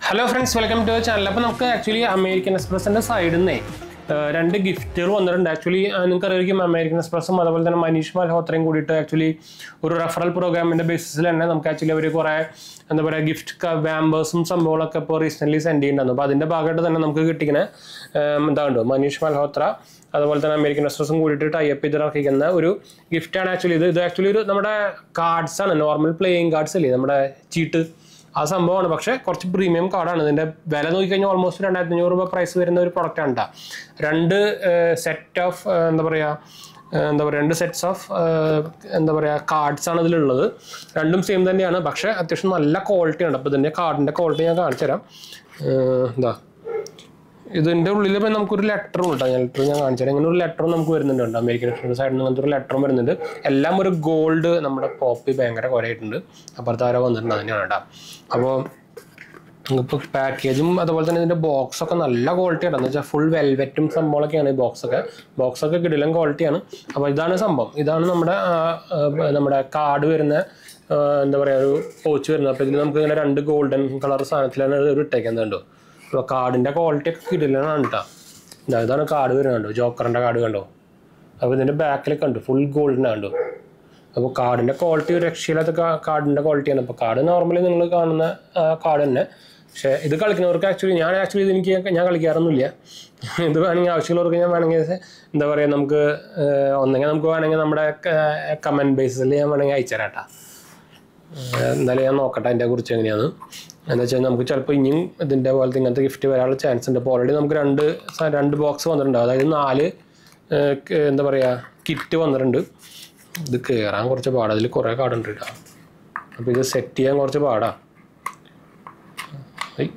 Hello friends welcome to channel അപ്പോൾ നമുക്ക് actually American എക്സ്പ്രസിൻ്റെ സൈഡിൽ നിന്നേ ഏഹ് രണ്ട് ഗിഫ്റ്റുകൾ വന്നിട്ടുണ്ട് ആക്ച്വലി നിങ്ങൾക്ക് അറിയാം അമേരിക്കൻ എക്സ്പ്രസും അതുപോലെ തന്നെ മനീഷ് മൽഹോത്രയും കൂടിയിട്ട് ആക്ച്വലി ഒരു റെഫറൽ പ്രോഗ്രാമിൻ്റെ ബേസിസിൽ തന്നെ നമുക്ക് ആക്ച്വലി അവർ കുറേ എന്താ പറയുക ഗിഫ്റ്റ് വാമ്പേഴ്സും സംഭവങ്ങളൊക്കെ ഇപ്പോൾ റീസെൻ്റ്ലി സെൻഡ് ചെയ്യുന്നുണ്ടായിരുന്നു അപ്പോൾ അതിൻ്റെ ഭാഗമായിട്ട് തന്നെ നമുക്ക് കിട്ടിക്കുന്ന എന്താ കണ്ടോ മനീഷ് മൽഹോത്ര അതുപോലെ തന്നെ അമേരിക്കൻ എക്സ്പ്രസും കൂടിയിട്ട് ടൈപ്പ് ചെയ്ത് ഇറക്കിക്കുന്ന ഒരു ഗിഫ്റ്റാണ് ആക്ച്വലി ഇത് ഇത് ആക്ച്വലി ഒരു നമ്മുടെ കാർഡ്സ് ആണ് നോർമൽ പ്ലേയിങ് കാർഡ്സ് അല്ലേ നമ്മുടെ ചീട്ട് ആ സംഭവമാണ് പക്ഷേ കുറച്ച് പ്രീമിയം കാർഡാണ് ഇതിൻ്റെ വില നോക്കിക്കഴിഞ്ഞാൽ ഓൾമോസ്റ്റ് രണ്ടായിരത്തി അഞ്ഞൂറ് രൂപ പ്രൈസ് വരുന്ന ഒരു പ്രൊഡക്റ്റ് ആണ് കേട്ടോ രണ്ട് സെറ്റ് ഓഫ് എന്താ പറയുക എന്താ പറയുക രണ്ട് സെറ്റ്സ് ഓഫ് എന്താ പറയുക കാർഡ്സ് ആണ് ഇതിലുള്ളത് രണ്ടും സെയിം തന്നെയാണ് പക്ഷേ അത്യാവശ്യം നല്ല ക്വാളിറ്റി ഉണ്ട് അപ്പോൾ ഇതിൻ്റെ കാർഡിൻ്റെ ക്വാളിറ്റി ഞാൻ കാണിച്ചു തരാം ഏഹ് എന്താ ഇതിൻ്റെ ഉള്ളിൽ ഇപ്പം നമുക്കൊരു ലെറ്ററും കേട്ടോ ഞാൻ ലെറ്റർ ഞാൻ കാണിച്ചു തരാം ഇങ്ങനെ ഒരു ലെറ്ററും നമുക്ക് വരുന്നുണ്ട് അമേരിക്കൻ എക്സ്പ്രസ് സൈഡിൽ നിന്ന് അങ്ങനത്തെ ഒരു ലെറ്ററും വരുന്നുണ്ട് എല്ലാം ഒരു ഗോൾഡ് നമ്മുടെ പോപ്പി ഭയങ്കര കുറേയായിട്ടുണ്ട് അപ്പുറത്ത് ആരോ വന്നിട്ടുണ്ട് തന്നെയാണ് കേട്ടോ അപ്പോൾ ഇപ്പോൾ പാക്കേജും അതുപോലെ തന്നെ ഇതിൻ്റെ ബോക്സ് ഒക്കെ നല്ല ക്വാളിറ്റിയാണ് എന്ന് വെച്ചാൽ ഫുൾ വെൽവെറ്റും സംഭവങ്ങളൊക്കെയാണ് ഈ ബോക്സ് ഒക്കെ ബോക്സ് ഒക്കെ കിടിലം ക്വാളിറ്റിയാണ് അപ്പോൾ ഇതാണ് സംഭവം ഇതാണ് നമ്മുടെ ആ, ആ, നമ്മുടെ കാർഡ് വരുന്ന ആ, എന്താ പറയുക ഒരു പോച്ച് വരുന്നത് അപ്പോൾ ഇതിൽ നമുക്ക് ഇങ്ങനെ രണ്ട് ഗോൾഡൻ കളർ സാധനത്തിലാണ് ഇത് ഇട്ടേക്കുന്നത് കണ്ടോ അപ്പോൾ കാർഡിൻ്റെ ക്വാളിറ്റി ഒക്കെ കിടിലാണ് കേട്ടോ ഇതാ ഇതാണ് കാർഡ് വരുന്നത് കണ്ടോ ജോക്കറിൻ്റെ കാർഡ് കണ്ടോ അപ്പോൾ ഇതിൻ്റെ ബാക്കിലൊക്കെ ഉണ്ട് ഫുൾ ഗോൾഡിനാണ് കണ്ടോ അപ്പോൾ കാർഡിൻ്റെ ക്വാളിറ്റി ഒരു രക്ഷയില്ലാത്ത കാർഡിൻ്റെ ക്വാളിറ്റിയാണ് അപ്പോൾ കാർഡ് നോർമലി നിങ്ങൾ കാണുന്ന കാർഡ് തന്നെ പക്ഷേ ഇത് കളിക്കുന്നവർക്ക് ആക്ച്വലി ഞാൻ ആക്ച്വലി ഇത് എനിക്ക് ഞാൻ കളിക്കാറൊന്നുമില്ല ഇത് വേണമെങ്കിൽ ആവശ്യമുള്ളവർക്ക് ഞാൻ വേണമെങ്കിൽ എന്താ പറയുക നമുക്ക് ഏഹ്, ഒന്നെങ്കിൽ നമുക്ക് വേണമെങ്കിൽ നമ്മുടെ കമൻറ്റ് ബേസിൽ ഞാൻ വേണമെങ്കിൽ അയച്ചുതരാം കേട്ടോ ഏഹ്, എന്നാലും ഞാൻ നോക്കട്ടെ അതിനെ കുറിച്ച് എങ്ങനെയാണ് എന്താ വെച്ചാൽ നമുക്ക് ചിലപ്പോൾ ഇനിയും ഇതിൻ്റെ പോലത്തെ ഇങ്ങനത്തെ ഗിഫ്റ്റ് വരാനുള്ള ചാൻസ് ഉണ്ട് അപ്പോൾ ഓൾറെഡി നമുക്ക് രണ്ട് സ- രണ്ട് ബോക്സ് വന്നിട്ടുണ്ട് അതായത് നാല് ഏഹ്, ക- എന്താ പറയുക കിറ്റ് വന്നിട്ടുണ്ട് ഇത് കയറാൻ കുറച്ച് പാടാ അതിൽ കുറേ കാർഡ് ഉണ്ട് കേട്ടോ അപ്പോൾ ഇത് സെറ്റ് ചെയ്യാൻ കുറച്ച് പാടാ ഐ.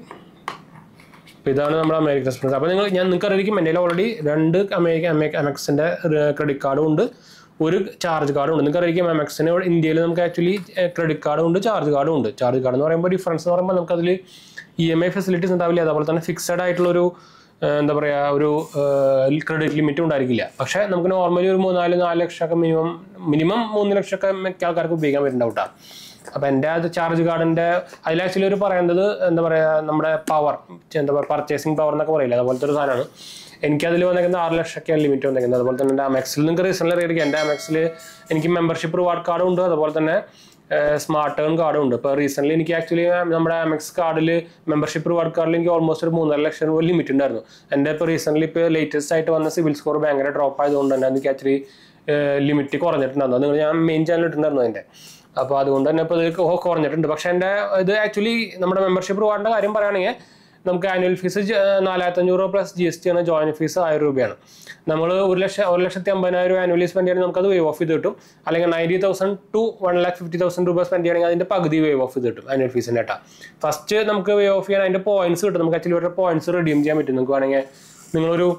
അപ്പോൾ ഇതാണ് നമ്മുടെ അമേരിക്കൻ എക്സ്പ്രസ് അപ്പോൾ നിങ്ങൾ ഞാൻ നിങ്ങൾക്ക് അറിയിക്കും എൻ്റെ ഓൾറെഡി രണ്ട് അമേരിക്ക അമെക്സിൻ്റെ ക്രെഡിറ്റ് കാർഡും ഉണ്ട് ഒരു ചാർജ് കാർഡും ഉണ്ട് നിങ്ങൾക്ക് അറിയിക്കും എംഎക്സിന് ഇന്ത്യയിൽ നമുക്ക് ആക്ച്വലി ക്രെഡിറ്റ് കാർഡും ഉണ്ട് ചാർജ് കാർഡും ഉണ്ട് ചാർജ് കാർഡ് എന്ന് പറയുമ്പോൾ ഡിഫറൻസ് എന്ന് പറയുമ്പോൾ നമുക്കതിൽ ഇ എം ഐ ഫെസിലിറ്റീസ് ഉണ്ടാവില്ല അതുപോലെ തന്നെ ഫിക്സഡ് ആയിട്ടുള്ളൊരു ഏഹ്, എന്താ പറയുക ഒരു ക്രെഡിറ്റ് ലിമിറ്റും ഉണ്ടായിരിക്കില്ല പക്ഷേ നമുക്ക് നോർമലി ഒരു മൂന്നാല് നാല് ലക്ഷമൊക്കെ മിനിമം മിനിമം മൂന്ന് ലക്ഷമൊക്കെ മിക്ക ആൾക്കാർക്ക് ഉപയോഗിക്കാൻ പറ്റുന്നുണ്ടാവും കേട്ടോ അപ്പോൾ എൻ്റെ അത് ചാർജ് കാർഡിൻ്റെ അതിൽ ആക്ച്വലി ഒരു പറയുന്നത് എന്താ പറയുക നമ്മുടെ പവർ എന്താ പറയുക പർച്ചേസിങ് പവർ എന്നൊക്കെ പറയില്ല അതുപോലത്തെ ഒരു സാധനമാണ് എനിക്കതിൽ വന്നിരിക്കുന്നത് ആറ് ലക്ഷമൊക്കെയാണ് ലിമിറ്റ് വന്നിരിക്കുന്നത് അതുപോലെ തന്നെ എൻ്റെ അമെക്സിൽ നിങ്ങൾക്ക് റീസണിൽ അറിയാം എൻ്റെ അമെക്സിൽ എനിക്ക് മെമ്പർഷിപ്പ് റിവാർഡ് കാർഡും ഉണ്ട് അതുപോലെ തന്നെ സ്മാർട്ട് ടേൺ കാർഡും ഉണ്ട് ഇപ്പോൾ റീസെൻ്റ്ലി എനിക്ക് ആക്ച്വലി നമ്മുടെ അമെക്സ് കാർഡിൽ മെമ്പർഷിപ്പ് റിവാർഡ് കാർഡിൽ എനിക്ക് ഓൾമോസ്റ്റ് ഒരു മൂന്നര ലക്ഷം രൂപ ലിമിറ്റ് ഉണ്ടായിരുന്നു എൻ്റെ ഇപ്പോൾ റീസെൻ്റ്ലി ഇപ്പോൾ ലേറ്റസ്റ്റ് ആയിട്ട് വന്ന സിവിൽ സ്കോർ ഭയങ്കര ഡ്രോപ്പ് ആയതുകൊണ്ട് തന്നെ എനിക്ക് ആക്ച്വലി ലിമിറ്റ് കുറഞ്ഞിട്ടുണ്ടായിരുന്നു അത് നിങ്ങൾ ഞാൻ മെയിൻ ചാനൽ ഇട്ടിട്ടുണ്ടായിരുന്നു അതിൻ്റെ അപ്പോൾ അതുകൊണ്ട് തന്നെ ഇപ്പോൾ ഇത് കൊ- കുറഞ്ഞിട്ടുണ്ട് പക്ഷേ എൻ്റെ ഇത് ആക്ച്വലി നമ്മുടെ മെമ്പർഷിപ്പ് റിവാർഡിൻ്റെ കാര്യം പറയുകയാണെങ്കിൽ നമുക്ക് ആനുവൽ ഫീസ് നാലായിരത്തഞ്ഞൂറ് രൂപ പ്ലസ് ജി എസ് ടി ആണ് ജോയിൻ ഫീസ് ആയിരം രൂപയാണ് നമ്മൾ ഒരു ലക്ഷം ഒരു ലക്ഷത്തി അമ്പതിനായിരം രൂപ ആനുവലി സ്പെൻഡ് ചെയ്യണമെങ്കിൽ നമുക്കത് വേവ് ഓഫ് ചെയ്ത് കിട്ടും അല്ലെങ്കിൽ ninety thousand to one lakh fifty thousand രൂപ സ്പെൻഡ് ചെയ്യണമെങ്കിൽ അതിൻ്റെ പകുതി വേവ് ഓഫ് ചെയ്ത് കിട്ടും ആനുവൽ ഫീസിൻ്റെ കേട്ടോ ഫസ്റ്റ് നമുക്ക് വേവ് ഓഫ് ചെയ്യാൻ അതിൻ്റെ പോയിന്റ്സ് കിട്ടും നമുക്ക് ആക്ച്വലി ഒരു പോയിന്റ്സ് റിഡീം ചെയ്യാൻ പറ്റും നിങ്ങൾക്ക് വേണമെങ്കിൽ നിങ്ങളൊരു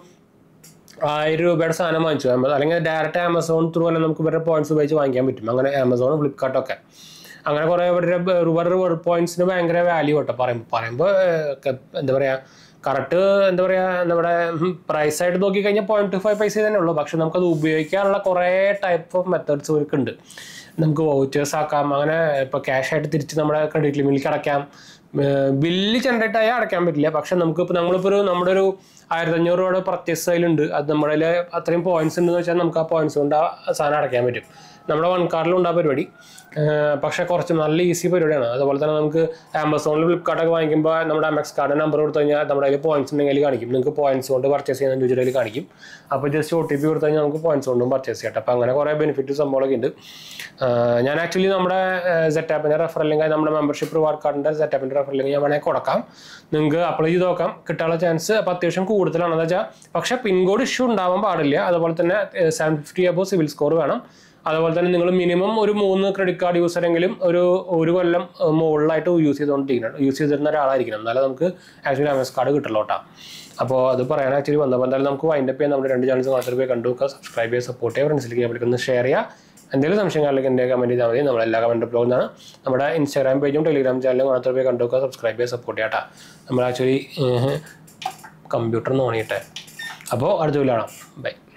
ആയിരം രൂപയുടെ സാധനം വാങ്ങിച്ചു ആമ- അല്ലെങ്കിൽ ഡയറക്റ്റ് ആമസോൺ ത്രൂ തന്നെ നമുക്ക് ഇവരുടെ പോയിന്റ്സ് ഉപയോഗിച്ച് വാങ്ങിക്കാൻ പറ്റും അങ്ങനെ ആമസോൺ ഫ്ലിപ്കാർട്ടൊക്കെ അങ്ങനെ കുറേ ഇവരുടെ ഇവരുടെ റിവാർഡ് പോയിന്റ്സിന് ഭയങ്കര വാല്യൂ കേട്ടോ പറയുമ്പോൾ പറയുമ്പോൾ എന്താ പറയുക കറക്റ്റ് എന്താ പറയുക നമ്മുടെ പ്രൈസ് ആയിട്ട് നോക്കിക്കഴിഞ്ഞാൽ പോയിന്റ് ടു ഫൈവ് പൈസ തന്നെ ഉള്ളൂ പക്ഷെ നമുക്കത് ഉപയോഗിക്കാനുള്ള കുറേ ടൈപ്പ് ഓഫ് മെത്തേഡ്സ് ഇവർക്ക് ഉണ്ട് നമുക്ക് വൗച്ചേഴ്സ് ആക്കാം അങ്ങനെ ഇപ്പോൾ ക്യാഷ് ആയിട്ട് തിരിച്ച് നമ്മുടെ ക്രെഡിറ്റ് ലിമിറ്റിലേക്ക് അടയ്ക്കാം ബില്ല് ജനറേറ്റ് ആയാൽ അടയ്ക്കാൻ പറ്റില്ല പക്ഷെ നമുക്ക് ഇപ്പോൾ നമ്മളിപ്പോൾ ഒരു നമ്മുടെ ഒരു ആയിരത്തി അഞ്ഞൂറ് രൂപയുടെ പർച്ചേസ് അതിലുണ്ട് അത് നമ്മുടെ കയ്യില് അത്രയും പോയിന്റ്സ് ഉണ്ടെന്ന് വെച്ചാൽ നമുക്ക് ആ പോയിന്റ്സ് കൊണ്ട് ആ സാധനം അടയ്ക്കാൻ പറ്റും നമ്മുടെ വൺ കാർഡിലും ഉണ്ട് ആ പരിപാടി ഏഹ് പക്ഷേ കുറച്ച് നല്ല ഈസി പരിപാടിയാണ് അതുപോലെ തന്നെ നമുക്ക് ആമസോണിൽ ഫ്ലിപ്കാർട്ടൊക്കെ വാങ്ങിക്കുമ്പോൾ നമ്മുടെ അമെക്സ് കാർഡ് നമ്പർ കൊടുത്തു കഴിഞ്ഞാൽ നമ്മുടെ കയ്യിൽ പോയിന്റ്സ് ഉണ്ടെങ്കിൽ അതിൽ കാണിക്കും നിങ്ങൾക്ക് പോയിന്റ്സ് കൊണ്ട് പർച്ചേസ് ചെയ്യുന്ന ചോദിച്ചിട്ട് കാണിക്കും അപ്പോൾ ജസ്റ്റ് ഒ ടി പി കൊടുത്തു കഴിഞ്ഞാൽ നമുക്ക് പോയിന്റ്സ് കൊണ്ടും പർച്ചേസ് ചെയ്യാം അപ്പോൾ അങ്ങനെ കുറേ ബെനിഫിറ്റ് സംഭവങ്ങളൊക്കെ ഉണ്ട് ഏഹ് ഞാൻ ആക്ച്വലി നമ്മുടെ സെറ്റാപ്പിൻ്റെ റെഫർ അല്ലെങ്കിൽ നമ്മുടെ മെമ്പർഷിപ്പ് റിവാർഡ് കാർഡിൻ്റെ സെറ്റാപ്പിൻ്റെ റെഫർ അല്ലെങ്കിൽ ഞാൻ വേണമെങ്കിൽ കൊടുക്കാം നിങ്ങൾക്ക് അപ്ലൈ ചെയ്ത് നോക്കാം കിട്ടാനുള്ള ചാൻസ് അപ്പോൾ അത്യാവശ്യം കൂടുതലാണ് എന്ന് വെച്ചാൽ പക്ഷേ പിൻകോഡ് ഇഷ്യൂ ഉണ്ടാവാൻ പാടില്ല അതുപോലെ തന്നെ seven fifty above CIBIL score വേണം അതുപോലെ തന്നെ നിങ്ങൾ മിനിമം ഒരു മൂന്ന് ക്രെഡിറ്റ് കാർഡ് യൂസറെങ്കിലും ഒരു ഒരു കൊല്ലം ഏഹ്, മുകളിലായിട്ട് യൂസ് ചെയ്തുകൊണ്ടിരിക്കണം യൂസ് ചെയ്തിരുന്ന ഒരാളായിരിക്കണം എന്നാലേ നമുക്ക് ആക്ച്വലി അമേസ് കാർഡ് കിട്ടുള്ളൂ കേട്ടോ അപ്പോൾ അത് പറയാൻ ആക്ച്വലി വന്നപ്പോൾ എന്തായാലും നമുക്ക് വൈൻഡപ്പ് ചെയ്യാൻ നമ്മുടെ രണ്ട് ചാനൽസ് മാത്രമേ പോയി കണ്ടു നോക്കുക സബ്സ്ക്രൈബ് ചെയ്യുക സപ്പോർട്ട് ചെയ്യുക ഫ്രണ്ട്സിലേക്ക് വിളിക്കുന്ന ഷെയർ ചെയ്യുക എന്തെങ്കിലും സംശയങ്ങളിലേക്ക് എൻ്റെ കമൻറ്റ് ചെയ്താൽ മതി നമ്മൾ എല്ലാ കമൻറ്റ് ബ്ലോഗിലാണ് നമ്മുടെ ഇൻസ്റ്റാഗ്രാം പേജും ടെലിഗ്രാം ചാനലും മാത്രമേ പോയി കണ്ടു നോക്കുക സബ്സ്ക്രൈബ് ചെയ്യുക സപ്പോർട്ട് ചെയ്യാം കേട്ടോ നമ്മൾ ആക്ച്വലി കമ്പ്യൂട്ടർ ഓൺ ചെയ്യട്ടെ അപ്പോൾ അടുത്ത വീട്ടിൽ കാണാം ബൈ